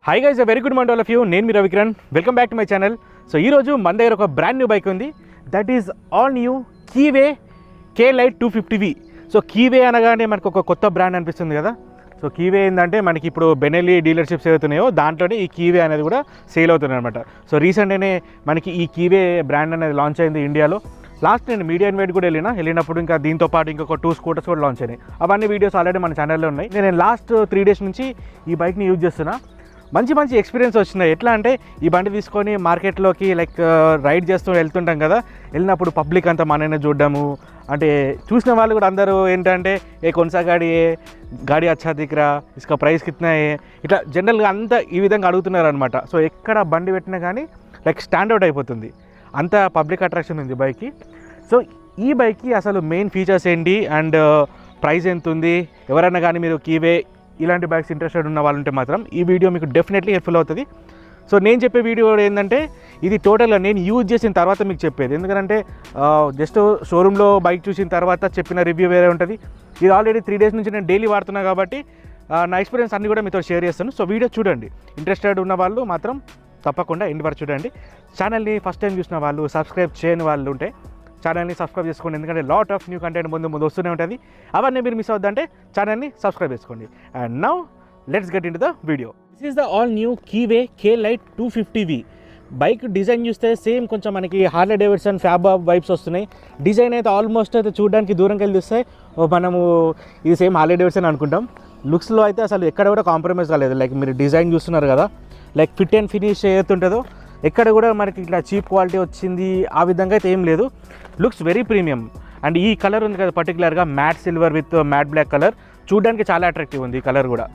high guys very good morning all of you నేను మీ Ravikiran welcome back to my channel so ఈరోజు మన దగ్గర ఒక బ్రాండ్ న్యూ బైక్ ఉంది that is all new Keeway K light two fifty V so Keeway అనగానే మనకు ఒక కొత్త బ్రాండ్ అనిపిస్తుంది కదా సో కీవే ఏంటంటే మనకి ఇప్పుడు బెనెలీ డీలర్షిప్స్ ఏవైతున్నాయో దాంట్లోనే ఈ కీవే అనేది కూడా సేల్ అవుతుంది అనమాట సో రీసెంట్గానే మనకి ఈ కీవే బ్రాండ్ అనేది లాంచ్ అయింది ఇండియాలో లాస్ట్ నేను మీడియా ఇన్వైట్ కూడా వెళ్ళిన వెళ్ళినప్పుడు ఇంకా దీంతో పాటు ఇంకొక టూ స్కూటర్స్ కూడా లాంచ్ అయినాయి అవన్నీ వీడియోస్ ఆల్రెడీ మన ఛానల్లో ఉన్నాయి నేను లాస్ట్ త్రీ డేస్ నుంచి ఈ బైక్ని యూజ్ చేస్తున్నా మంచి మంచి ఎక్స్పీరియన్స్ వచ్చినాయి ఎట్లా అంటే ఈ బండి తీసుకొని మార్కెట్లోకి లైక్ రైడ్ చేస్తూ వెళ్తుంటాం కదా వెళ్ళినప్పుడు పబ్లిక్ అంతా మననే చూడడము అంటే చూసిన వాళ్ళు కూడా అందరూ ఏంటంటే ఏ కొనసా గాడి ఏ గాడి అచ్చా దిక్రా ఇసుక ప్రైస్ కిतना ఏ ఇట్లా జనరల్గా అంతా ఈ విధంగా అడుగుతున్నారు అనమాట సో ఎక్కడ బండి పెట్టినా కానీ లైక్ స్టాండౌట్ అయిపోతుంది అంత పబ్లిక్ అట్రాక్షన్ ఉంది బైక్కి సో ఈ బైక్కి అసలు మెయిన్ ఫీచర్స్ ఏంటి అండ్ ప్రైస్ ఎంత ఉంది ఎవరైనా కానీ మీరు కీవే ఇలాంటి బైక్స్ ఇంట్రెస్టెడ్ ఉన్న వాళ్ళు ఉంటే మాత్రం ఈ వీడియో మీకు డెఫినెట్లీ హెల్ప్ఫుల్ అవుతుంది సో నేను చెప్పే వీడియో ఏంటంటే ఇది టోటల్గా నేను యూజ్ చేసిన తర్వాత మీకు చెప్పేది ఎందుకంటే జస్ట్ షోరూంలో బైక్ చూసిన తర్వాత చెప్పిన రివ్యూ వేరే ఉంటుంది ఇది ఆల్రెడీ త్రీ డేస్ నుంచి నేను డైలీ వాడుతున్నా కాబట్టి ఆ, నా ఎక్స్పీరియన్స్ అన్ని కూడా మీతో షేర్ చేస్తాను సో వీడియో చూడండి ఇంట్రెస్టెడ్ ఉన్న వాళ్ళు మాత్రం తప్పకుండా ఎండ్ వరకు చూడండి ఛానల్ని ఫస్ట్ టైం చూసిన వాళ్ళు సబ్స్క్రైబ్ చేయని వాళ్ళు ఉంటే ఛానల్ని సబ్స్క్రైబ్ చేసుకోండి ఎందుకంటే లాట్ ఆఫ్ న్యూ కంటెంట్ ముందు ముందు వస్తూనే ఉంటుంది అవన్నీ మీరు మిస్ అవుద్దంటే ఛానల్ని సబ్స్క్రైబ్ చేసుకోండి and now let's get in the video this is the all new Keeway K light two fifty V bike design చూస్తే సేమ్ కొంచెం మనకి హార్లే డేవిడ్సన్ ఫ్యాబ్ వైబ్స్ వస్తున్నాయి డిజైన్ అయితే ఆల్మోస్ట్ అయితే చూడడానికి దూరంకి వెళ్ళి చూస్తే ఓ మనము ఇది సేమ్ హార్లే డేవిడ్సన్ అనుకుంటాం లుక్స్లో అయితే అసలు ఎక్కడ కూడా కాంప్రమైజ్ కాలేదు లైక్ మీరు డిజైన్ చూస్తున్నారు కదా లైక్ ఫిట్ అండ్ ఫినిష్ ఏతుంటుందో ఎక్కడ కూడా మనకి ఇట్లా చీప్ క్వాలిటీ వచ్చింది ఆ విధంగా అయితే ఏం లేదు లుక్స్ వెరీ ప్రీమియం అండ్ ఈ కలర్ ఉంది కదా పర్టికులర్గా matte silver with matte black colour చూడడానికి చాలా అట్రాక్టివ్ ఉంది ఈ కలర్ కూడా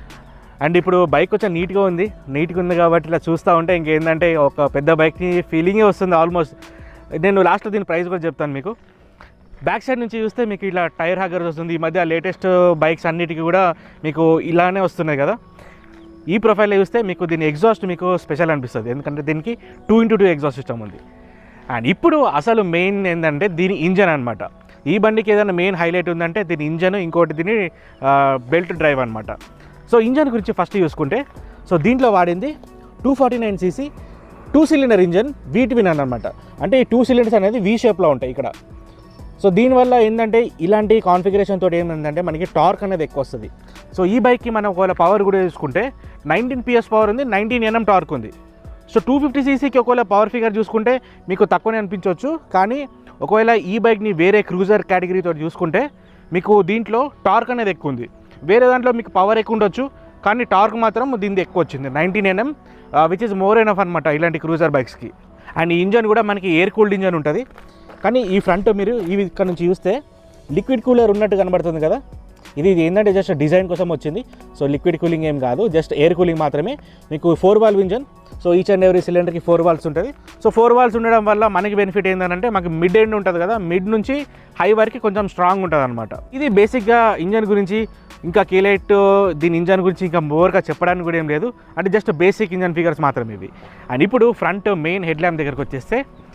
అండ్ ఇప్పుడు బైక్ కొంచెం నీట్గా ఉంది నీట్గా ఉంది కాబట్టి ఇలా చూస్తూ ఉంటే ఇంకేంటంటే ఒక పెద్ద బైక్ని ఫీలింగే వస్తుంది ఆల్మోస్ట్ నేను లాస్ట్లో దీని ప్రైస్ కూడా చెప్తాను మీకు బ్యాక్ సైడ్ నుంచి చూస్తే మీకు ఇలా టైర్ హ్యాగర్స్ వస్తుంది ఈ మధ్య లేటెస్ట్ బైక్స్ అన్నిటికీ కూడా మీకు ఇలానే వస్తున్నాయి కదా ఈ ప్రొఫైల్లో చూస్తే మీకు దీని ఎగ్జాస్ట్ మీకు స్పెషల్ అనిపిస్తుంది ఎందుకంటే దీనికి two into two exhaust system ఉంది అండ్ ఇప్పుడు అసలు మెయిన్ ఏంటంటే దీని ఇంజన్ అనమాట ఈ బండికి ఏదైనా మెయిన్ హైలైట్ ఉందంటే దీని ఇంజన్ ఇంకోటి దీని బెల్ట్ డ్రైవ్ అనమాట సో ఇంజన్ గురించి ఫస్ట్ చూసుకుంటే సో దీంట్లో వాడింది two forty nine CC two cylinder engine వీటి విన్ అనమాట అంటే ఈ టూ సిలిండర్స్ అనేది వీ షేప్లో ఉంటాయి ఇక్కడ సో దీనివల్ల ఏంటంటే ఇలాంటి కాన్ఫిగరేషన్ తోటి ఏమైందంటే మనకి టార్క్ అనేది ఎక్కువ వస్తుంది సో ఈ బైక్కి మనం ఒకవేళ పవర్ కూడా చూసుకుంటే నైన్టీన్ పిఎస్ పవర్ ఉంది నైన్టీన్ ఎన్ఎం టార్క్ ఉంది సో టూ ఫిఫ్టీ సీసీకి ఒకవేళ పవర్ ఫిగర్ చూసుకుంటే మీకు తక్కువనే అనిపించవచ్చు కానీ ఒకవేళ ఈ బైక్ని వేరే క్రూజర్ కేటగిరీతో చూసుకుంటే మీకు దీంట్లో టార్క్ అనేది ఎక్కువ ఉంది వేరే దాంట్లో మీకు పవర్ ఎక్కువ ఉండొచ్చు కానీ టార్క్ మాత్రం దీనిది ఎక్కువ వచ్చింది nineteen NM which is more enough అనమాట ఇలాంటి క్రూజర్ బైక్స్కి అండ్ ఈ ఇంజన్ కూడా మనకి ఎయిర్ కూల్డ్ ఇంజన్ ఉంటుంది కానీ ఈ ఫ్రంట్ మీరు ఈ ఇక్కడ నుంచి చూస్తే లిక్విడ్ కూలర్ ఉన్నట్టు కనబడుతుంది కదా ఇది ఇది ఏంటంటే జస్ట్ డిజైన్ కోసం వచ్చింది సో లిక్విడ్ కూలింగ్ ఏం కాదు జస్ట్ ఎయిర్ కూలింగ్ మాత్రమే మీకు four valve engine so each and every సిలిండర్కి ఫోర్ వాల్స్ ఉంటుంది సో ఫోర్ వాల్స్ ఉండడం వల్ల మనకి బెనిఫిట్ ఏంటంటే మాకు మిడ్ ఎండ్ ఉంటుంది కదా మిడ్ నుంచి హై వరకు కొంచెం స్ట్రాంగ్ ఉంటుంది అనమాట ఇది బేసిక్గా ఇంజన్ గురించి ఇంకా కేలైట్ దీని ఇంజన్ గురించి ఇంకా మోర్గా చెప్పడానికి కూడా ఏం లేదు అంటే జస్ట్ బేసిక్ ఇంజన్ ఫిగర్స్ మాత్రమే ఇవి అండ్ ఇప్పుడు ఫ్రంట్ మెయిన్ హెడ్ ల్యాంప్ దగ్గరకు వచ్చేస్తే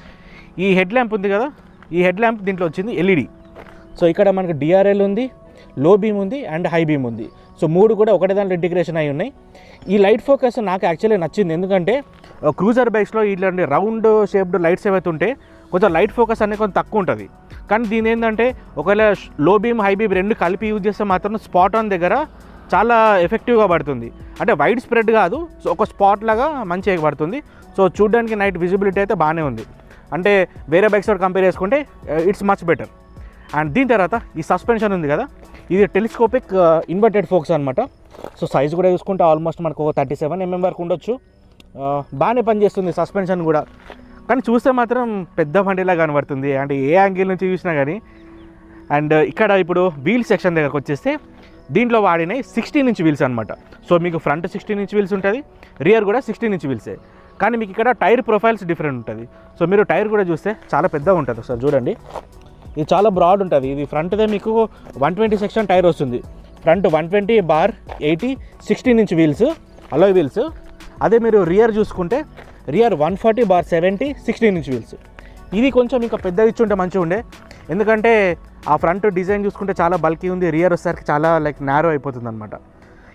ఈ హెడ్ ల్యాంప్ ఉంది కదా ఈ హెడ్ ల్యాంప్ దీంట్లో వచ్చింది ఎల్ఈడి సో ఇక్కడ మనకు డిఆర్ఎల్ ఉంది లో బీమ్ ఉంది అండ్ హై బీమ్ ఉంది సో మూడు కూడా ఒకటే దాంట్లో ఇంటిగ్రేషన్ అయి ఉన్నాయి ఈ లైట్ ఫోకస్ నాకు యాక్చువల్లీ నచ్చింది ఎందుకంటే క్రూజర్ బైక్స్లో ఇట్లాంటి రౌండ్ షేప్డ్ లైట్స్ ఏవైతే ఉంటే కొంచెం లైట్ ఫోకస్ అనేది కొంచెం తక్కువ ఉంటుంది కానీ దీని ఏంటంటే ఒకవేళ లో బీమ్ హై బీమ్ రెండు కలిపి యూజ్ చేస్తే మాత్రం స్పాట్ ఆన్ దగ్గర చాలా ఎఫెక్టివ్గా పడుతుంది అంటే వైడ్ స్ప్రెడ్ కాదు సో ఒక స్పాట్ లాగా మంచిగా పడుతుంది సో చూడడానికి నైట్ విజిబిలిటీ అయితే బాగానే ఉంది అంటే వేరే బైక్స్ తోటి కంపేర్ చేసుకుంటే ఇట్స్ మచ్ బెటర్ అండ్ దీని తర్వాత ఈ సస్పెన్షన్ ఉంది కదా ఇది టెలిస్కోపిక్ ఇన్వర్టెడ్ ఫోక్స్ అనమాట సో సైజ్ కూడా చూసుకుంటే ఆల్మోస్ట్ మనకు ఒక థర్టీ సెవెన్ ఎంఎం వరకు ఉండొచ్చు ఆ, బాగానే పనిచేస్తుంది సస్పెన్షన్ కూడా కానీ చూస్తే మాత్రం పెద్ద బండిలా కనబడుతుంది అంటే ఏ యాంగిల్ నుంచి చూసినా కానీ అండ్ ఇక్కడ ఇప్పుడు వీల్ సెక్షన్ దగ్గరకు వచ్చేస్తే దీంట్లో వాడినవి సిక్స్టీన్ ఇంచ్ వీల్స్ అనమాట సో మీకు ఫ్రంట్ సిక్స్టీన్ ఇంచ్ వీల్స్ ఉంటుంది రియర్ కూడా సిక్స్టీన్ ఇంచ్ వీల్సే కానీ మీకు ఇక్కడ టైర్ ప్రొఫైల్స్ డిఫరెంట్ ఉంటుంది సో మీరు టైర్ కూడా చూస్తే చాలా పెద్దగా ఉంటుంది ఒకసారి చూడండి ఇది చాలా బ్రాడ్ ఉంటుంది ఇది ఫ్రంట్దే మీకు వన్ ట్వంటీ సెక్షన్ టైర్ వస్తుంది front one twenty bar eighty sixteen inch wheels alloy wheels అదే మీరు రియర్ చూసుకుంటే rear one forty bar seventy sixteen inch wheels ఇది కొంచెం ఇంకా పెద్దగా ఇచ్చి ఉంటే మంచిగా ఉండే ఎందుకంటే ఆ ఫ్రంట్ డిజైన్ చూసుకుంటే చాలా బల్కీ ఉంది రియర్ వచ్చేసరికి చాలా లైక్ నేరో అయిపోతుంది అనమాట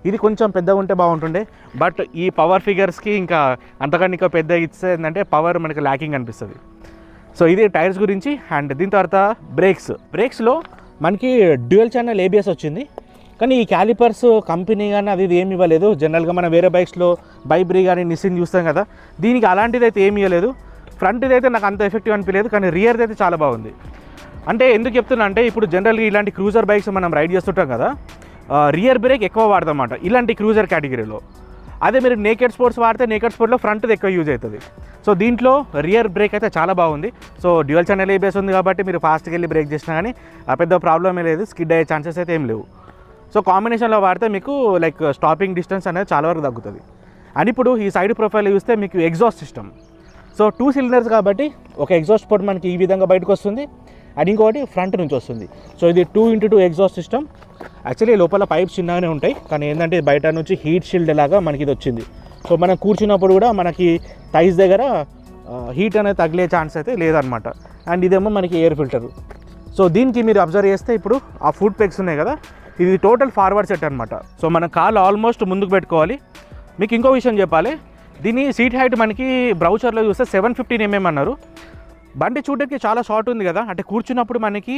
ఇది కొంచెం పెద్దగా ఉంటే బాగుంటుండే బట్ ఈ పవర్ ఫిగర్స్కి ఇంకా అంతకన్నా ఇంకా పెద్ద ఇస్తే ఏంటంటే పవర్ మనకి ల్యాకింగ్ అనిపిస్తుంది సో ఇది టైర్స్ గురించి అండ్ దీని తర్వాత బ్రేక్స్ బ్రేక్స్లో మనకి డ్యూయల్ ఛానల్ ఏబిఎస్ వచ్చింది కానీ ఈ క్యాలిపర్స్ కంపెనీ కానీ అది ఇది ఏమి ఇవ్వలేదు జనరల్గా మనం వేరే బైక్స్లో బైబ్రీ కానీ నిసిన్ చూస్తాం కదా దీనికి అలాంటిది అయితే ఏమి ఇవ్వలేదు ఫ్రంట్ది అయితే నాకు అంత ఎఫెక్టివ్ అనిపించలేదు కానీ రియర్ది అయితే చాలా బాగుంది అంటే ఎందుకు చెప్తున్నా అంటే ఇప్పుడు జనరల్గా ఇలాంటి క్రూజర్ బైక్స్ మనం రైడ్ చేస్తుంటాం కదా రియర్ బ్రేక్ ఎక్కువ వాడతాం అన్నమాట ఇలాంటి క్రూజర్ కేటగిరీలో అదే మీరు నేకెడ్ స్పోర్ట్స్ వాడితే నేకెడ్ స్పోర్ట్స్లో ఫ్రంట్ ఎక్కువ యూజ్ అవుతుంది సో దీంట్లో రియర్ బ్రేక్ అయితే చాలా బాగుంది సో డ్యూయల్ ఛానల్ ఏబిఎస్ ఉంది కాబట్టి మీరు ఫాస్ట్గా వెళ్ళి బ్రేక్ చేసినా కానీ ఆ పెద్ద ప్రాబ్లమే లేదు స్కిడ్ అయ్యే ఛాన్సెస్ అయితే ఏం లేవు సో కాంబినేషన్లో వాడితే మీకు లైక్ స్టాపింగ్ డిస్టెన్స్ అనేది చాలా వరకు తగ్గుతుంది అండ్ ఇప్పుడు ఈ సైడ్ ప్రొఫైల్ చూస్తే మీకు exhaust system so two cylinders కాబట్టి ఒక ఎగ్జాస్ట్ పోర్ట్ మనకి ఈ విధంగా బయటకు వస్తుంది అండ్ ఇంకొకటి ఫ్రంట్ నుంచి వస్తుంది సో ఇది two into two exhaust system actually లోపల పైప్స్ చిన్నగానే ఉంటాయి కానీ ఏంటంటే బయట నుంచి హీట్ షీల్డ్ లాగా మనకి ఇది వచ్చింది సో మనం కూర్చున్నప్పుడు కూడా మనకి థైస్ దగ్గర హీట్ అనేది తగిలే ఛాన్స్ అయితే లేదనమాట అండ్ ఇదేమో మనకి ఎయిర్ ఫిల్టర్ సో దీనికి మీరు అబ్జర్వ్ చేస్తే ఇప్పుడు ఆ ఫుడ్ పెగ్స్ ఉన్నాయి కదా ఇది టోటల్ ఫార్వర్డ్ సెట్ అనమాట సో మన కాల్ ఆల్మోస్ట్ ముందుకు పెట్టుకోవాలి మీకు ఇంకో విషయం చెప్పాలి దీని సీట్ హైట్ మనకి బ్రౌచర్లో చూస్తే సెవెన్ ఫిఫ్టీన్ ఎంఎం అన్నారు బండి చూడడానికి చాలా షార్ట్ ఉంది కదా అంటే కూర్చున్నప్పుడు మనకి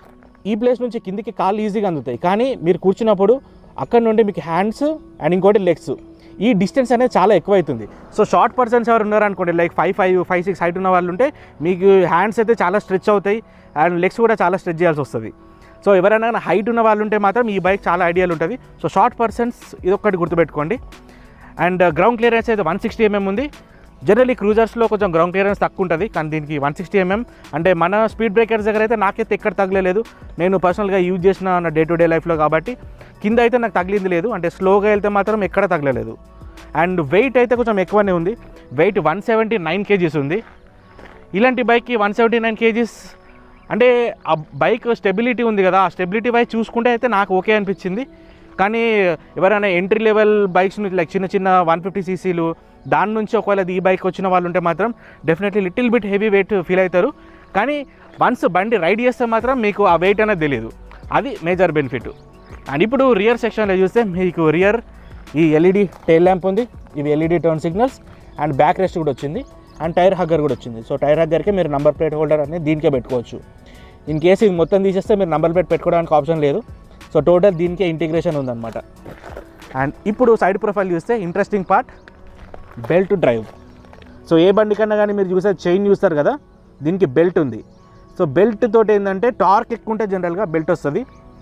ఈ ప్లేస్ నుంచి కిందికి కాళ్ళు ఈజీగా అందుతాయి కానీ మీరు కూర్చున్నప్పుడు అక్కడ నుండి మీకు హ్యాండ్స్ అండ్ ఇంకోటి లెగ్స్ ఈ డిస్టెన్స్ అనేది చాలా ఎక్కువ అవుతుంది సో షార్ట్ పర్సన్స్ ఎవరు ఉన్నారు అనుకోండి like five five five six height ఉన్న వాళ్ళు ఉంటే మీకు హ్యాండ్స్ అయితే చాలా స్ట్రెచ్ అవుతాయి అండ్ లెగ్స్ కూడా చాలా స్ట్రెచ్ చేయాల్సి వస్తుంది సో ఎవరైనా హైట్ ఉన్న వాళ్ళు ఉంటే మాత్రం ఈ బైక్ చాలా ఐడియల్ ఉంటుంది సో షార్ట్ పర్సన్స్ ఇది ఒక్కటి గుర్తుపెట్టుకోండి అండ్ గ్రౌండ్ క్లియరెన్స్ అయితే వన్ సిక్స్టీ ఎంఎం ఉంది జనరలీ క్రూజర్స్లో కొంచెం గ్రౌండ్ క్లియరెన్స్ తక్కువ ఉంటుంది కానీ దీనికి వన్ సిక్స్టీ ఎంఎం అంటే మన స్పీడ్ బ్రేకర్స్ దగ్గర అయితే నాకైతే ఎక్కడ తగలేదు నేను పర్సనల్గా యూజ్ చేసిన నా డే టు డే లైఫ్లో కాబట్టి కింద అయితే నాకు తగిలింది లేదు అంటే స్లోగా వెళ్తే మాత్రం ఎక్కడ తగలలేదు అండ్ వెయిట్ అయితే కొంచెం ఎక్కువనే ఉంది weight one seventy nine kgs ఉంది ఇలాంటి బైక్కి వన్ సెవెంటీ నైన్ కేజీస్ అంటే ఆ బైక్ స్టెబిలిటీ ఉంది కదా ఆ స్టెబిలిటీ వైజ్ చూసుకుంటే అయితే నాకు ఓకే అనిపించింది కానీ ఎవరైనా ఎంట్రీ లెవెల్ బైక్స్ నుంచి లైక్ చిన్న చిన్న వన్ ఫిఫ్టీ సీసీలు దాని నుంచి ఒకవేళ ఈ బైక్ వచ్చిన వాళ్ళు ఉంటే మాత్రం definitely little bit heavy weight feel అవుతారు కానీ వన్స్ బండి రైడ్ చేస్తే మాత్రం మీకు ఆ వెయిట్ అనేది తెలియదు అది మేజర్ బెనిఫిట్ అండ్ ఇప్పుడు రియర్ సెక్షన్లో చూస్తే మీకు రియర్ ఈ ఎల్ఈడి టైల్ ల్యాంప్ ఉంది ఇవి LED turn signals and back rest కూడా వచ్చింది అండ్ టైర్ హగ్గర్ కూడా వచ్చింది సో టైర్ హగ్గర్కే మీరు నంబర్ ప్లేట్ హోల్డర్ అనేది దీనికే పెట్టుకోవచ్చు ఇన్ కేసు ఇది మొత్తం తీసేస్తే మీరు నంబర్ ప్లేట్ పెట్టుకోవడానికి ఆప్షన్ లేదు సో టోటల్ దీనికే ఇంటిగ్రేషన్ ఉందన్నమాట అండ్ ఇప్పుడు సైడ్ ప్రొఫైల్ చూస్తే interesting part belt drive so ఏ బండి కన్నా కానీ మీరు చూసే చైన్ చూస్తారు కదా దీనికి బెల్ట్ ఉంది సో బెల్ట్ తోటి ఏంటంటే టార్క్ ఎక్కువ ఉంటే జనరల్గా బెల్ట్ వస్తుంది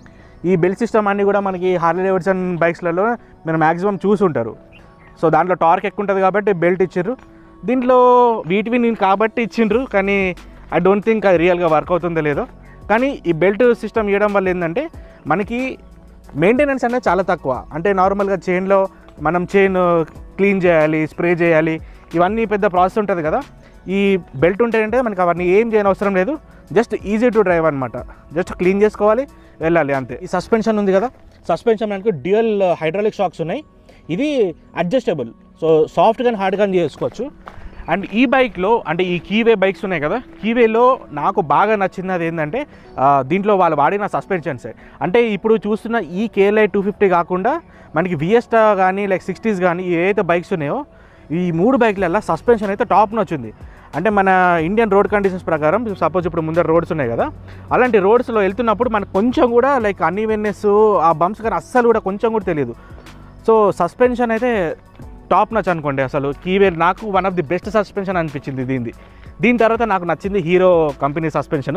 ఈ బెల్ట్ సిస్టమ్ అన్నీ కూడా మనకి హార్లీ డేవిడ్సన్ బైక్స్లలో మీరు మ్యాక్సిమం చూసి ఉంటారు సో దాంట్లో టార్క్ ఎక్కువ ఉంటుంది కాబట్టి బెల్ట్ ఇచ్చారు దీంట్లో వీటివి నేను కాబట్టి ఇచ్చిండ్రు కానీ ఐ డోంట్ థింక్ అది రియల్గా వర్క్ అవుతుందో లేదో కానీ ఈ బెల్ట్ సిస్టమ్ ఇవ్వడం వల్ల ఏంటంటే మనకి మెయింటెనెన్స్ అనేది చాలా తక్కువ అంటే నార్మల్గా చైన్లో మనం చైన్ క్లీన్ చేయాలి స్ప్రే చేయాలి ఇవన్నీ పెద్ద ప్రాసెస్ ఉంటుంది కదా ఈ బెల్ట్ ఉంటేనంటే మనకి అవన్నీ ఏం చేయని అవసరం లేదు జస్ట్ ఈజీ టు డ్రైవ్ అనమాట జస్ట్ క్లీన్ చేసుకోవాలి వెళ్ళాలి అంతే ఈ సస్పెన్షన్ ఉంది కదా సస్పెన్షన్ మనకి డ్యూయల్ హైడ్రాలిక్ షాక్స్ ఉన్నాయి ఇది అడ్జస్టబుల్ సో సాఫ్ట్ కానీ హార్డ్ కానీ చేసుకోవచ్చు అండ్ ఈ బైక్లో అంటే ఈ కీవే బైక్స్ ఉన్నాయి కదా కీవేలో నాకు బాగా నచ్చింది ఏంటంటే ఆ, దీంట్లో వాళ్ళు వాడిన సస్పెన్షన్సే అంటే ఇప్పుడు చూస్తున్న ఈ కేఎల్ఐ టూ ఫిఫ్టీ కాకుండా మనకి విఎస్టా కానీ లైక్ సిక్స్టీస్ కానీ ఏవైతే బైక్స్ ఉన్నాయో ఈ మూడు బైక్లలో సస్పెన్షన్ అయితే టాప్ నచ్చింది అంటే మన ఇండియన్ రోడ్ కండిషన్స్ ప్రకారం సపోజ్ ఇప్పుడు ముందర రోడ్స్ ఉన్నాయి కదా అలాంటి రోడ్స్లో వెళ్తున్నప్పుడు మనకు కొంచెం కూడా లైక్ అన్ఈవెన్నెస్ ఆ బంప్స్ కానీ అస్సలు కూడా కొంచెం కూడా తెలియదు సో సస్పెన్షన్ అయితే టాప్ నచ్ అనుకోండి అసలు కీవేర్ నాకు one of the best suspension అనిపించింది దీనిది దీని తర్వాత నాకు నచ్చింది హీరో కంపెనీ సస్పెన్షన్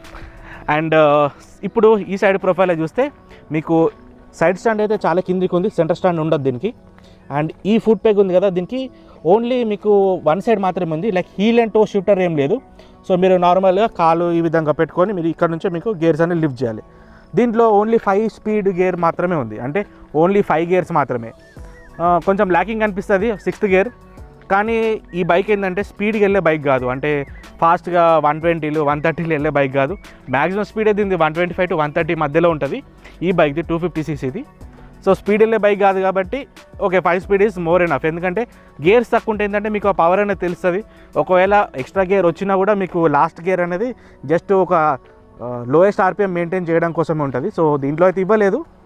అండ్ ఇప్పుడు ఈ సైడ్ ప్రొఫైల్ చూస్తే మీకు సైడ్ స్టాండ్ అయితే చాలా కిందికి ఉంది సెంటర్ స్టాండ్ ఉండదు దీనికి అండ్ ఈ ఫుడ్ పెగ్ ఉంది కదా దీనికి ఓన్లీ మీకు వన్ సైడ్ మాత్రమే ఉంది like heel and toe shifter ఏం లేదు సో మీరు నార్మల్గా కాలు ఈ విధంగా పెట్టుకొని మీరు ఇక్కడ నుంచి మీకు గేర్స్ అనేది లిఫ్ట్ చేయాలి దీంట్లో ఓన్లీ ఫైవ్ స్పీడ్ గేర్ మాత్రమే ఉంది అంటే ఓన్లీ ఫైవ్ గేర్స్ మాత్రమే ఆ, కొంచెం ల్యాకింగ్ అనిపిస్తుంది సిక్స్త్ గేర్ కానీ ఈ బైక్ ఏంటంటే స్పీడ్కి వెళ్ళే బైక్ కాదు అంటే ఫాస్ట్గా వన్ ట్వంటీలు వన్ థర్టీలు వెళ్ళే బైక్ కాదు మ్యాక్సిమం స్పీడ్ అయితే one twenty five to one thirty మధ్యలో ఉంటుంది ఈ బైక్ది టూ ఫిఫ్టీ సీసీది సో స్పీడ్ వెళ్ళే బైక్ కాదు కాబట్టి okay five speed is more enough ఎందుకంటే గేర్స్ తక్కువ ఉంటే ఏంటంటే మీకు ఆ పవర్ అనేది తెలుస్తుంది ఒకవేళ ఎక్స్ట్రా గేర్ వచ్చినా కూడా మీకు లాస్ట్ గేర్ అనేది జస్ట్ ఒక లోయెస్ట్ ఆర్పిఎం మెయింటైన్ చేయడం కోసమే ఉంటుంది సో దీంట్లో అయితే ఇవ్వలేదు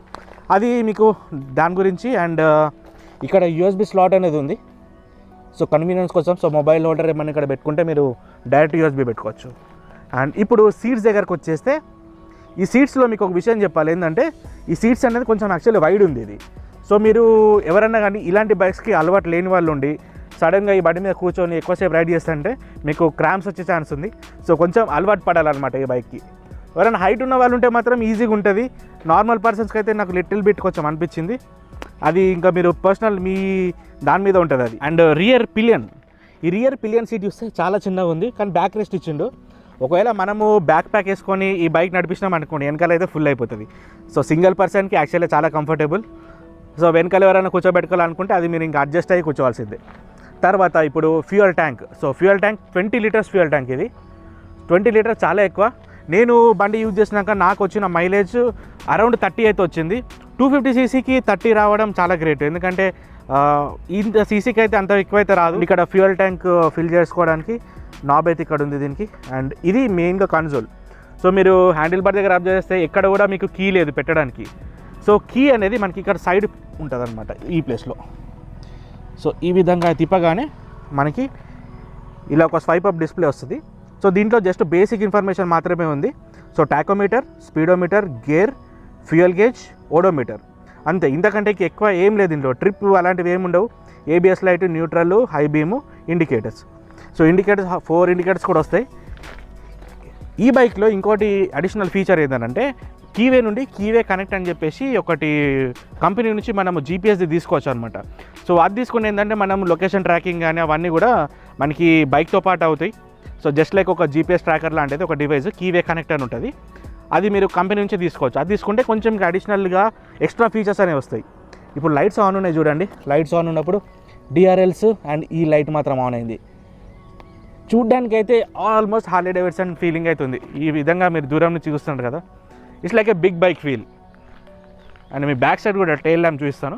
అది మీకు దాని గురించి అండ్ ఇక్కడ యూఎస్బి స్లాట్ అనేది ఉంది సో కన్వీనియన్స్ కోసం సో మొబైల్ హోల్డర్ ఏమైనా ఇక్కడ పెట్టుకుంటే మీరు డైరెక్ట్ యూఎస్బి పెట్టుకోవచ్చు అండ్ ఇప్పుడు సీట్స్ దగ్గరకు వచ్చేస్తే ఈ సీట్స్లో మీకు ఒక విషయం చెప్పాలి ఏంటంటే ఈ సీట్స్ అనేది కొంచెం యాక్చువల్లీ వైడ్ ఉంది ఇది సో మీరు ఎవరన్నా కానీ ఇలాంటి బైక్స్కి అలవాటు లేని వాళ్ళు ఉండి సడన్గా ఈ బండి మీద కూర్చొని ఎక్కువసేపు రైడ్ చేస్తుంటే మీకు క్రామ్స్ వచ్చే ఛాన్స్ ఉంది సో కొంచెం అలవాటు పడాలన్నమాట ఈ బైక్కి ఎవరైనా హైట్ ఉన్న వాళ్ళు ఉంటే మాత్రం ఈజీగా ఉంటుంది నార్మల్ పర్సన్స్కి అయితే నాకు లిటిల్ బిట్ కొంచెం అనిపించింది అది ఇంకా మీరు పర్సనల్ మీ దాని మీద ఉంటుంది అది అండ్ రియర్ పిలియన్ ఈ రియర్ పిలియన్ సీట్ చూస్తే చాలా చిన్నగా ఉంది కానీ బ్యాక్ రెస్ట్ ఇచ్చిండు ఒకవేళ మనము బ్యాక్ ప్యాక్ వేసుకొని ఈ బైక్ నడిపించినాం అనుకోండి వెనకాల అయితే ఫుల్ అయిపోతుంది సో సింగిల్ పర్సన్కి యాక్చువల్లీ చాలా కంఫర్టబుల్ సో వెనకాల ఎవరైనా కూర్చోబెట్టుకోవాలనుకుంటే అది మీరు ఇంకా అడ్జస్ట్ అయ్యి కూర్చోవాల్సిందే తర్వాత ఇప్పుడు fuel tank so fuel tank twenty litres fuel tank ఇది ట్వంటీ లీటర్స్ చాలా ఎక్కువ నేను బండి యూజ్ చేసినాక నాకు వచ్చిన మైలేజ్ అరౌండ్ థర్టీ అయితే వచ్చింది టూ ఫిఫ్టీ సీసీకి థర్టీ రావడం చాలా గ్రేట్ ఎందుకంటే ఆ, ఇంత సీసీకి అయితే అంత ఎక్కువైతే రాదు ఇక్కడ ఫ్యూయల్ ట్యాంక్ ఫిల్ చేసుకోవడానికి నాబ్ అయితే ఇక్కడ ఉంది దీనికి అండ్ ఇది మెయిన్గా కన్సోల్ సో మీరు హ్యాండిల్ బార్ దగ్గర అబ్జర్వ్ చేస్తే ఎక్కడ కూడా మీకు కీ లేదు పెట్టడానికి సో కీ అనేది మనకి ఇక్కడ సైడ్ ఉంటుంది అనమాట ఈ ప్లేస్లో సో ఈ విధంగా తిప్పగానే మనకి ఇలా ఒక స్వైప్ అప్ డిస్ప్లే వస్తుంది సో దీంట్లో జస్ట్ బేసిక్ ఇన్ఫర్మేషన్ మాత్రమే ఉంది so tachometer speedometer gear fuel gauge odometer అంతే ఇంతకంటే ఎక్కువ ఏం లేదు దీంట్లో ట్రిప్ అలాంటివి ఏమి ఉండవు ABS light neutral high beam indicators so indicators four indicators కూడా వస్తాయి ఈ బైక్లో ఇంకోటి అడిషనల్ ఫీచర్ ఏంటంటే కీవే నుండి కీవే కనెక్ట్ అని చెప్పేసి ఒకటి కంపెనీ నుంచి మనము జీపీఎస్ది తీసుకోవచ్చు అనమాట సో అది తీసుకుని ఏంటంటే మనం లొకేషన్ ట్రాకింగ్ కానీ అవన్నీ కూడా మనకి బైక్తో పాటు అవుతాయి సో జస్ట్ లైక్ ఒక జీపీఎస్ ట్రాకర్ లాంటిది ఒక డివైస్ కీవే కనెక్ట్ అని ఉంటుంది అది మీరు కంపెనీ నుంచి తీసుకోవచ్చు అది తీసుకుంటే కొంచెం అడిషనల్గా ఎక్స్ట్రా ఫీచర్స్ అనేవి వస్తాయి ఇప్పుడు లైట్స్ ఆన్ ఉన్నాయి చూడండి లైట్స్ ఆన్ ఉన్నప్పుడు డిఆర్ఎల్స్ అండ్ ఈ లైట్ మాత్రం ఆన్ అయింది చూడ్డానికి అయితే ఆల్మోస్ట్ హార్లీ డేవిడ్సన్ ఫీలింగ్ అవుతుంది ఈ విధంగా మీరు దూరం నుంచి చూస్తున్నారు కదా it's like a big bike feel and మీ బ్యాక్ సైడ్ కూడా టైల్ ల్యాంప్ చూపిస్తాను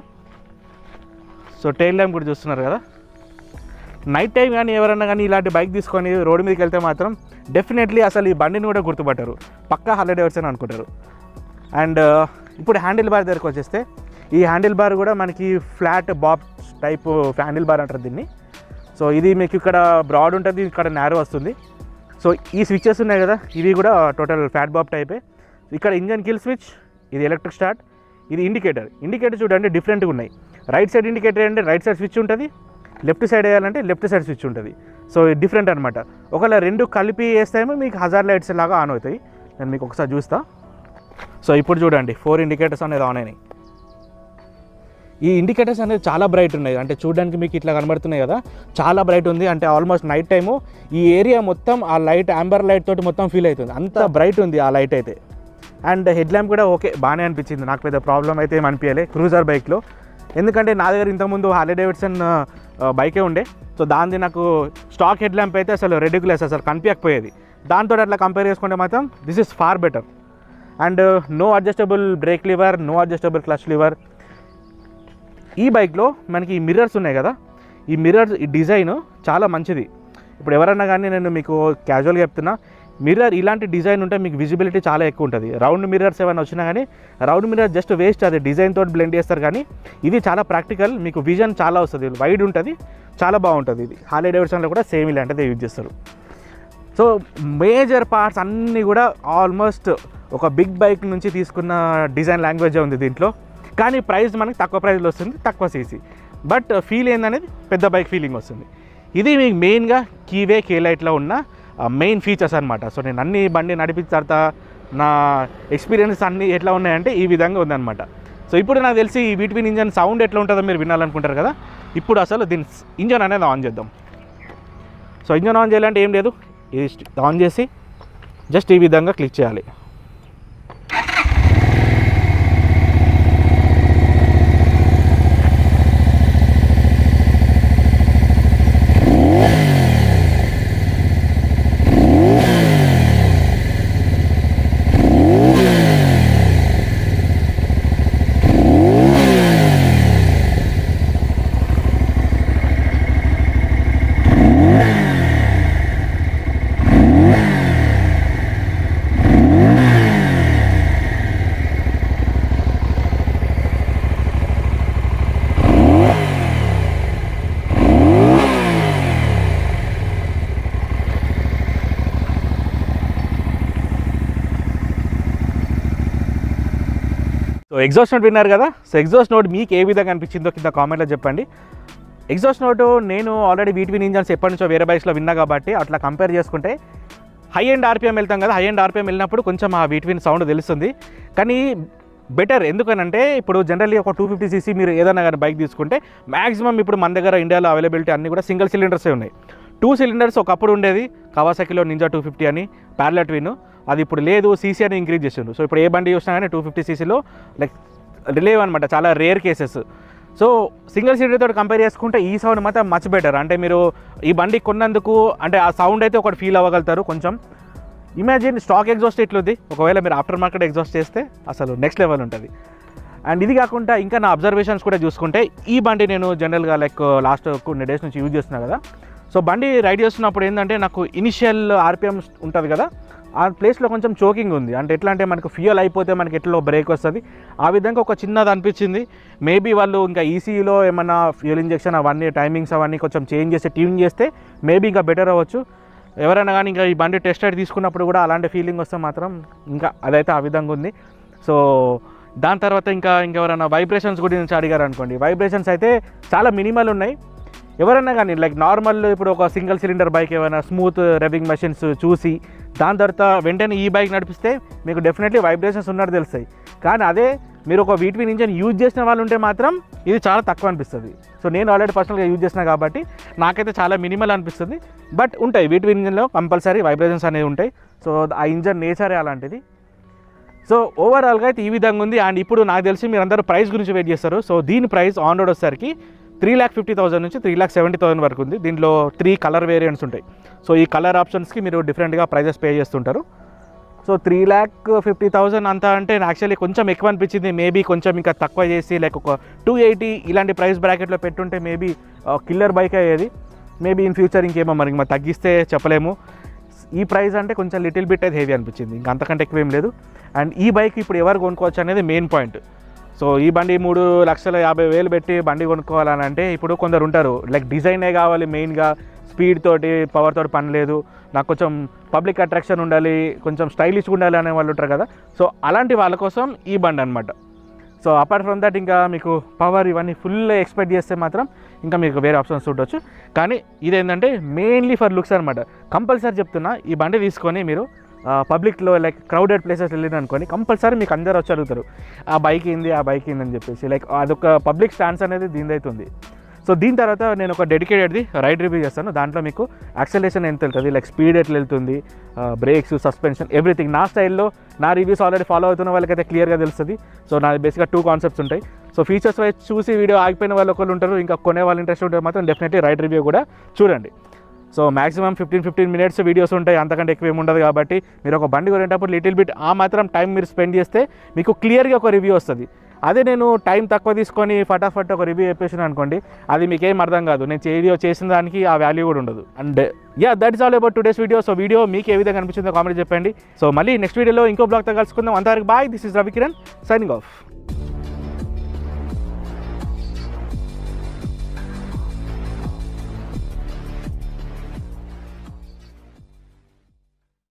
సో టైల్ ల్యాంప్ కూడా చూస్తున్నారు కదా నైట్ టైం కానీ ఎవరన్నా కానీ ఇలాంటి బైక్ తీసుకొని రోడ్డు మీదకి వెళ్తే మాత్రం డెఫినెట్లీ అసలు ఈ బండిని కూడా గుర్తుపట్టారు పక్కా హార్లీ డేవిడ్సన్ అనుకుంటారు అండ్ ఇప్పుడు హ్యాండిల్ బార్ దగ్గరకు వచ్చేస్తే ఈ హ్యాండిల్ బార్ కూడా మనకి flat bob type handle bar అంటారు దీన్ని సో ఇది మీకు ఇక్కడ బ్రాడ్ ఉంటుంది ఇక్కడ నేరో వస్తుంది సో ఈ స్విచ్చెస్ ఉన్నాయి కదా ఇవి కూడా టోటల్ ఫ్యాట్ బాబ్ టైపే ఇక్కడ ఇంజన్ కిల్ స్విచ్ ఇది ఎలక్ట్రిక్ స్టార్ట్ ఇది ఇండికేటర్ ఇండికేటర్ చూడండి డిఫరెంట్గా ఉన్నాయి రైట్ సైడ్ ఇండికేటర్ అంటే రైట్ సైడ్ స్విచ్ ఉంటుంది లెఫ్ట్ సైడ్ వేయాలంటే లెఫ్ట్ సైడ్ స్విచ్ ఉంటుంది సో ఇది డిఫరెంట్ అనమాట ఒకవేళ రెండు కలిపి వేస్తేమో మీకు హజార్ లైట్స్ లాగా ఆన్ అవుతాయి నేను మీకు ఒకసారి చూస్తా సో ఇప్పుడు చూడండి ఫోర్ ఇండికేటర్స్ అనేది ఆన్ అయినాయి ఈ ఇండికేటర్స్ అనేది చాలా బ్రైట్ ఉన్నాయి అంటే చూడడానికి మీకు ఇట్లా కనబడుతున్నాయి కదా చాలా బ్రైట్ ఉంది అంటే ఆల్మోస్ట్ నైట్ టైము ఈ ఏరియా మొత్తం ఆ లైట్ ఆంబర్ లైట్ తోటి మొత్తం ఫీల్ అవుతుంది అంత బ్రైట్ ఉంది ఆ లైట్ అయితే అండ్ హెడ్ ల్యాంప్ కూడా ఓకే బాగానే అనిపించింది నాకు పెద్ద ప్రాబ్లం అయితే ఏం అనిపించలే క్రూజర్ బైక్లో ఎందుకంటే నా దగ్గర ఇంతకుముందు హార్లీ డేవిడ్సన్ బైకే ఉండే సో దానిది నాకు స్టాక్ హెడ్ ల్యాంప్ అయితే అసలు రెడ్యుకులస్ అసలు కనిపించకపోయేది దాంతో అట్లా కంపేర్ చేసుకుంటే మాత్రం this is far better and no adjustable brake lever no adjustable clutch lever ఈ బైక్లో మనకి ఈ మిర్రర్స్ ఉన్నాయి కదా ఈ మిర్రర్స్ ఈ డిజైన్ చాలా మంచిది ఇప్పుడు ఎవరన్నా కానీ నేను మీకు క్యాజువల్గా చెప్తున్నా మిర్రర్ ఇలాంటి డిజైన్ ఉంటే మీకు విజిబిలిటీ చాలా ఎక్కువ ఉంటుంది రౌండ్ మిర్రర్స్ ఏమైనా వచ్చినా కానీ రౌండ్ మిర్రర్ జస్ట్ వేస్ట్ అది డిజైన్ తోటి బ్లెండ్ చేస్తారు కానీ ఇది చాలా ప్రాక్టికల్ మీకు విజన్ చాలా వస్తుంది వైడ్ ఉంటుంది చాలా బాగుంటుంది ఇది హాలీ డేవిడ్సన్లో కూడా సేమ్ ఇలాంటిదే యూజ్ చేస్తారు సో మేజర్ పార్ట్స్ అన్నీ కూడా ఆల్మోస్ట్ ఒక బిగ్ బైక్ నుంచి తీసుకున్న డిజైన్ లాంగ్వేజ్ ఉంది దీంట్లో కానీ ప్రైస్ మనకి తక్కువ ప్రైస్లో వస్తుంది తక్కువ సీసీ బట్ ఫీల్ ఏందనేది పెద్ద బైక్ ఫీలింగ్ వస్తుంది ఇది మీకు మెయిన్గా కీవే కే లైట్లో ఉన్న మెయిన్ ఫీచర్స్ అనమాట సో నేను అన్ని బండి నడిపించిన తర్వాత నా ఎక్స్పీరియన్స్ అన్నీ ఎట్లా ఉన్నాయంటే ఈ విధంగా ఉందన్నమాట సో ఇప్పుడు నాకు తెలిసి ఈ వీటివిన్ ఇంజన్ సౌండ్ ఎట్లా ఉంటుందో మీరు వినాలనుకుంటారు కదా ఇప్పుడు అసలు దీని ఇంజన్ అనేది ఆన్ చేద్దాం సో ఇంజన్ ఆన్ చేయాలంటే ఏం లేదు ఇది ఆన్ చేసి జస్ట్ ఈ విధంగా క్లిక్ చేయాలి సో ఎగ్జాస్ట్ నోట్ విన్నారు కదా సో ఎగ్జాస్ట్ నోట్ మీకు ఏ విధంగా అనిపించిందో కింద కామెంట్లో చెప్పండి ఎగ్జాస్ట్ నోట్ నేను ఆల్రెడీ వీటివి ఇంజన్స్ ఎప్పటి నుంచో వేరే బైక్స్లో విన్నా కాబట్టి అట్లా కంపేర్ చేసుకుంటే హై అండ్ ఆర్పిఎం వెళ్తాం కదా హై అండ్ ఆర్పిఎం వెళ్ళినప్పుడు కొంచెం ఆ వీటివిన్ సౌండ్ తెలుస్తుంది కానీ బెటర్ ఎందుకనంటే ఇప్పుడు జనరల్లీ ఒక టూ ఫిఫ్టీ సీసీ మీరు ఏదైనా కానీ బైక్ తీసుకుంటే మాక్సిమం ఇప్పుడు మన దగ్గర ఇండియాలో అవైలబిలిటీ అన్నీ కూడా సింగిల్ సిలిండర్సే ఉన్నాయి టూ సిలిండర్స్ ఒకప్పుడు ఉండేది కవాసాకిలో నింజా టూ ఫిఫ్టీ అని ప్యారలెట్ విన్ అది ఇప్పుడు లేదు సీసీ అని ఇంక్రీజ్ చేసిండు సో ఇప్పుడు ఏ బండి చూసినా కానీ టూ ఫిఫ్టీ సీసీలో లైక్ రిలేవ్ అనమాట చాలా rare cases so single seater తోటి కంపేర్ చేసుకుంటే ఈ సౌండ్ మాత్రం మచ్ బెటర్ అంటే మీరు ఈ బండి కొన్నందుకు అంటే ఆ సౌండ్ అయితే ఒకటి ఫీల్ అవ్వగలుగుతారు కొంచెం ఇమాజిన్ స్టాక్ ఎగ్జాస్ట్ ఎట్లుంది ఒకవేళ మీరు ఆఫ్టర్ మార్కెట్ ఎగ్జాస్ట్ చేస్తే అసలు నెక్స్ట్ లెవెల్ ఉంటుంది అండ్ ఇది కాకుండా ఇంకా నా అబ్జర్వేషన్స్ కూడా చూసుకుంటే ఈ బండి నేను జనరల్గా లైక్ లాస్ట్ కొన్ని డేస్ నుంచి యూజ్ చేస్తున్నా కదా సో బండి రైడ్ చేస్తున్నప్పుడు ఏంటంటే నాకు ఇనిషియల్ ఆర్పిఎం ఉంటుంది కదా ఆ ప్లేస్లో కొంచెం చోకింగ్ ఉంది అంటే ఎట్లా అంటే మనకు ఫ్యూయల్ అయిపోతే మనకి ఎట్లా బ్రేక్ వస్తుంది ఆ విధంగా ఒక చిన్నది అనిపించింది మేబీ వాళ్ళు ఇంకా ఈసీలో ఏమన్నా ఫ్యూయల్ ఇంజెక్షన్ అవన్నీ టైమింగ్స్ అవన్నీ కొంచెం చేంజ్ చేస్తే ట్యూన్ చేస్తే మేబీ ఇంకా బెటర్ అవ్వచ్చు ఎవరైనా కానీ ఇంకా ఈ బండి టెస్ట్ రైడ్ తీసుకున్నప్పుడు కూడా అలాంటి ఫీలింగ్ వస్తే మాత్రం ఇంకా అదైతే ఆ విధంగా ఉంది సో దాని తర్వాత ఇంకా ఇంకెవరైనా వైబ్రేషన్స్ గురించి అడిగారు అనుకోండి వైబ్రేషన్స్ అయితే చాలా మినిమల్ ఉన్నాయి ఎవరైనా కానీ లైక్ నార్మల్ ఇప్పుడు ఒక సింగిల్ సిలిండర్ బైక్ ఏమైనా స్మూత్ రెవింగ్ మెషిన్స్ చూసి దాని తర్వాత వెంటనే ఈ బైక్ నడిపిస్తే మీకు డెఫినెట్లీ వైబ్రేషన్స్ ఉన్నట్టు తెలుస్తాయి కానీ అదే మీరు ఒక వీటివి ఇంజన్ యూజ్ చేసిన వాళ్ళు ఉంటే మాత్రం ఇది చాలా తక్కువ అనిపిస్తుంది సో నేను ఆల్రెడీ పర్సనల్గా యూజ్ చేసిన కాబట్టి నాకైతే చాలా మినిమల్ అనిపిస్తుంది బట్ ఉంటాయి వీటివి ఇంజన్లో కంపల్సరీ వైబ్రేషన్స్ అనేవి ఉంటాయి సో ఆ ఇంజన్ నేచరే అలాంటిది సో ఓవరాల్గా అయితే ఈ విధంగా ఉంది అండ్ ఇప్పుడు నాకు తెలిసి మీరు అందరూ ప్రైస్ గురించి వెయిట్ చేస్తారు సో దీని ప్రైస్ ఆన్ రోడ్ వచ్చేసరికి త్రీ ల్యాక్ ఫిఫ్టీ థౌసండ్ నుంచి త్రీ ల్యాక్ సెవెంటీ థౌసండ్ వరకు ఉంది దీంట్లో త్రీ కలర్ వేరియంట్స్ ఉంటాయి సో ఈ కలర్ ఆప్షన్స్కి మీరు డిఫరెంట్గా ప్రైజెస్ పే చేస్తుంటారు so three lakh fifty thousand అంతా అంటే యాక్చువల్లీ కొంచెం ఎక్కువ అనిపించింది మేబీ కొంచెం ఇంకా తక్కువ చేసి లైక్ ఒక టూ ఎయిటీ ఇలాంటి ప్రైస్ బ్రాకెట్లో పెట్టుంటే మేబీ కిల్లర్ బైక్ అయ్యేది మేబీ ఇన్ ఫ్యూచర్ ఇంకేమో మరి ఇంకా తగ్గిస్తే చెప్పలేము ఈ ప్రైస్ అంటే కొంచెం లిటిల్ బిట్ అయితే హెవీ అనిపించింది ఇంకా అంతకంటే ఎక్కువ ఏం లేదు అండ్ ఈ బైక్ ఇప్పుడు ఎవరు కొనుక్కోవచ్చు అనేది మెయిన్ పాయింట్ సో ఈ బండి మూడు లక్షల యాభై వేలు పెట్టి బండి కొనుక్కోవాలని అంటే ఇప్పుడు కొందరు ఉంటారు లైక్ డిజైనే కావాలి మెయిన్గా స్పీడ్ తోటి పవర్ తోటి పని లేదు నాకు కొంచెం పబ్లిక్ అట్రాక్షన్ ఉండాలి కొంచెం స్టైలిష్గా ఉండాలి అనే వాళ్ళు ఉంటారు కదా సో అలాంటి వాళ్ళ కోసం ఈ బండి అనమాట సో అపార్ట్ ఫ్రమ్ దట్ ఇంకా మీకు పవర్ ఇవన్నీ ఫుల్ ఎక్స్పెక్ట్ చేస్తే మాత్రం ఇంకా మీకు వేరే ఆప్షన్స్ ఉండొచ్చు కానీ ఇదేంటంటే మెయిన్లీ ఫర్ లుక్స్ అనమాట కంపల్సరీ చెప్తున్నా ఈ బండి తీసుకొని మీరు పబ్లిక్లో లైక్ క్రౌడెడ్ ప్లేసెస్ వెళ్ళిన అనుకోని కంపల్సరీ మీకు అందరు వచ్చి అడుగుతారు ఆ బైక్ ఏంది ఆ బైక్ ఏంది అని చెప్పేసి లైక్ అదొక పబ్లిక్ స్టాన్స్ అనేది దీని అవుతుంది సో దీని తర్వాత నేను ఒక డెడికేటెడ్ది రైడ్ రివ్యూ చేస్తాను దాంట్లో మీకు యాక్సలేషన్ ఎంత వెళ్తుంది లైక్ స్పీడ్ ఎట్లా వెళ్తుంది బ్రేక్స్ సస్పెన్షన్ ఎవ్రీథింగ్ నా స్టైల్లో నా రివ్యూస్ ఆల్రెడీ ఫాలో అవుతున్న వాళ్ళకైతే క్లియర్గా తెలుస్తుంది సో నా బేసిక్గా టూ కాన్సెప్ట్స్ ఉంటాయి సో ఫీచర్స్ వైజ్ చూసి వీడియో ఆగిపోయిన వాళ్ళు ఒకళ్ళు ఉంటారు ఇంకా కొనే వాళ్ళు ఇంట్రెస్ట్ ఉంటే మాత్రం డెఫినెట్లీ రైడ్ రివ్యూ కూడా చూడండి so maximum fifteen fifteen minutes videos ఉంటాయి అంతకంటే ఎక్కువ ఏమి ఉండదు కాబట్టి మీరు ఒక బండి కొనేటప్పుడు లిటిల్ బిట్ ఆ మాత్రం టైం మీరు స్పెండ్ చేస్తే మీకు క్లియర్గా ఒక రివ్యూ వస్తుంది అదే నేను టైం తక్కువ తీసుకొని ఫటాఫట్ ఒక రివ్యూ చెప్పేసిన అనుకోండి అది మీకేం అర్థం కాదు నేను వీడియో చేసిన దానికి ఆ వాల్యూ కూడా ఉండదు and yeah that is all about today's video so video మీకు ఏ విధంగా అనిపించిందో కామెంట్ చెప్పండి సో మళ్ళీ నెక్స్ట్ వీడియోలో ఇంకో బ్లాగ్తో కలుసుకుందాం అంతవరకు bye this is Ravikiran signing of